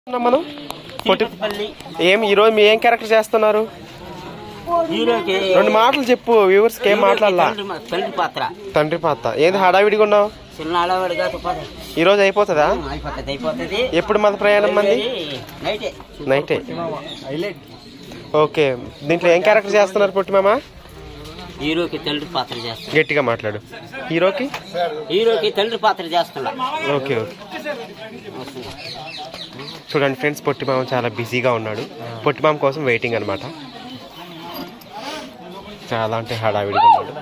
ఉన్నాం మనం పొట్టి తిరుపతిపల్లి ఏం ఈరోజు మీ ఏం క్యారెక్టర్ చేస్తున్నారు హీరోకి రెండు మాటలు చెప్పు వ్యూవర్స్ ఏం మాట్లాడాలా తండ్రి మా- తండ్రి పాత్ర తండ్రి పాత ఏది హడావిడిగా ఉన్నావు చిన్న ఆడవాడిగా తుపాది ఈ రోజు అయిపోతుందా అయిపోతుంది అయిపోతుంది ఎప్పుడు మన ప్రయాణం మంది నైటే నైటే ఓకే దీంట్లో ఏం క్యారెక్టర్ చేస్తున్నారు పొట్టి మామ హీరోకి తండ్రి పాత్ర చేస్తున్నా గట్టిగా మాట్లాడు హీరోకి హీరోకి తండ్రి పాత్ర చేస్తున్నా ఓకే ఓకే చూడండి ఫ్రెండ్స్ పొట్టి మామ చాలా బిజీగా ఉన్నాడు పొట్టి మామ కోసం వెయిటింగ్ అనమాట చాలా అంటే హడావిడిగా ఉన్నాడు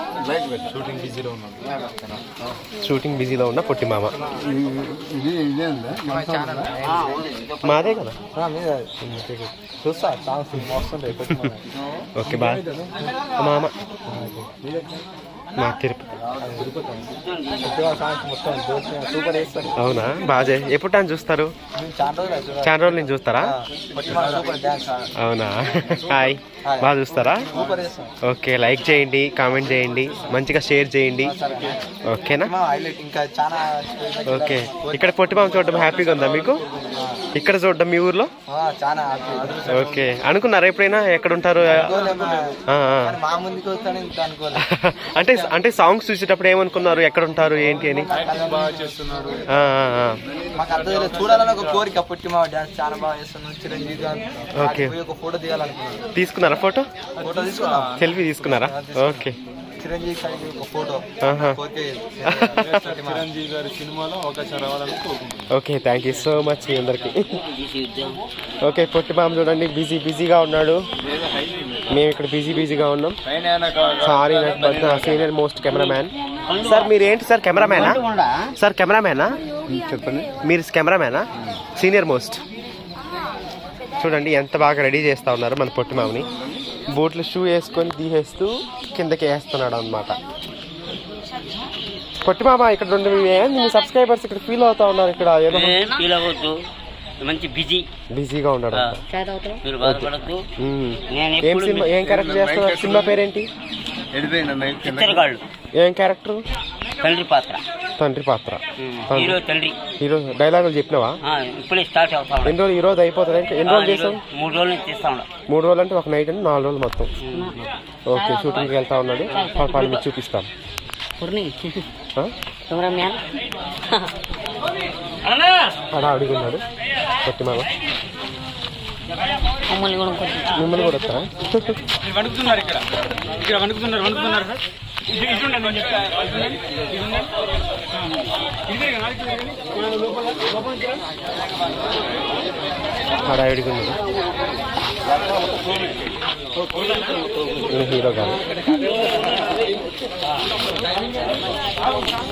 షూటింగ్ బిజీలో ఉన్న పొట్టి మామ ఇది ఇదే ఉందా ఆ, ఉంది. మాదే కదా చూస్తా సాంగ్స్ వస్తుంటాయి ఓకే బాయ్ మామ మా తిరుపతి సాంగ్స్ మొత్తం సూపర్ వేస్తాను అవునా బాగా చే- ఎప్పుడు టైం చూస్తారు నేను చాలా రోజులు అవుతుంది. చాలా రోజులు నుంచి చూస్తారా వచ్చి మన సూపర్ డాన్స్ అవునా హాయ్ బాగా చూస్తారా సూపర్ వేస్తాం ఓకే లైక్ చేయండి కామెంట్ చేయండి మంచిగా షేర్ చేయండి ఓకేనా హైలైట్ ఇంకా చాలా ఓకే ఇక్కడ పొట్టిమామ చూడడం హ్యాపీగా ఉందా మీకు ఇక్కడ చూడడం మీ ఊర్లో ఆ, చాలా happy. ఓకే అనుకున్నారా ఎప్పుడైనా ఎక్కడ ఉంటారు అనుకోలేమా? ఆ, ఆ. కానీ మా ముందుకు వస్తాను ఇంకా అనుకోలేదు అంటే అంటే సాంగ్స్ చూసేటప్పుడు ఏమనుకున్నారు ఎక్కడ ఉంటారు ఏంటి అని బాగా చేస్తున్నారు ఆ, ఆ, ఆ. మాకు అర్థం తెలియదు చూడాలని ఒక కోరిక పుట్టి మా డాన్స్ చాలా బాగా చేస్తున్నాను చిరంజీవి గారు ఓకే. పోయి ఒక ఫోటో దిగాలనుకున్నాను తీసుకున్నారా ఫోటో ఫోటో తీసుకున్నాం సెల్ఫీ తీసుకున్నారా ఓకే చిరంజీవి గారికి ఒక ఫోటో ఆహా. కోరిక ఇది. చిరంజీవి గారి సినిమాలో అవకాశం రావాలని కోరుకుంటున్నాను okay thank you so much మీ అందరికి తీసి యుద్ధం. ఓకే పొట్టి మామ చూడండి బిజీ బిజీగా ఉన్నాడు మేము ఇక్కడ బిజీ బిజీగా ఉన్నాం సారీ నాకు సీనియర్ మోస్ట్ కెమెరామ్యాన్ సార్ మీరు ఏంటి సార్ కెమెరామ్యానా ఉండా? సార్ కెమెరామ్యానా చెప్పండి మీరు కెమెరామ్యానా సీనియర్ మోస్ట్ చూడండి ఎంత బాగా రెడీ చేస్తా ఉన్నారు మన పొట్టి మామని బూట్లు షూ వేసుకొని తీసేస్తూ కిందకి వేస్తున్నాడు అనమాట పొట్టి మామ ఇక్కడ రెండు ఏంది మీ సబ్స్క్రైబర్స్ ఇక్కడ ఫీల్ అవుతా ఉన్నారు ఇక్కడ ఏదో ఏం ఫీల్ అవ్వద్దు మంచి బిజీ బిజీగా ఉన్నాడు ఆ, అంతా. మీరు బాధపడద్దు మ్మ్. నేను ఏం ఎప్పుడు సినిమా ఏం క్యారెక్టర్ చేస్తున్నారు సినిమా పేరేంటి చిత్తరగాళ్ళు ఏం క్యారెక్టర్ తండ్రి పాత్ర తండ్రి పాత్ర ఉమ్, తండ్రి. హీరో తండ్రి హీరో డైలాగులు చెప్పినావా ఆ, ఇప్పుడే స్టార్ట్ అవుతా ఉన్నాం. ఎన్ని రోజులు ఈ రోజు అయిపోతుంది అంటే ఎన్ని ఆ, రోజులు ఈరోజు చేసాం మూడు రోజుల నుంచి తీస్తా ఉన్నాం మూడు రోజులు అంటే ఒక నైట్ అంటే నాలుగు రోజులు మొత్తం ఓకే షూటింగ్కి వెళ్తా ఉన్నాడు పాలు మీకు చూపిస్తాం ఆ? హడావిడిగా ఉన్నాడు కొట్టి మామ మిమ్మల్ని కూడా వస్తారా వణుకుతున్నారు ఇక్కడ ఇక్కడ వణుకుతున్నారు వణుకుతున్నారు సార్ ఇటు ఇటు ఉండండి నేను చెప్తా. ఇటు ఉండండి. ఇటు ఉండండి. ఇదే కదా, నాలుగు ఇదే కదా. మనం లోపల లోపల నుంచి రా. హడావిడిగా ఉన్నాడు ఈయన హీరో గారు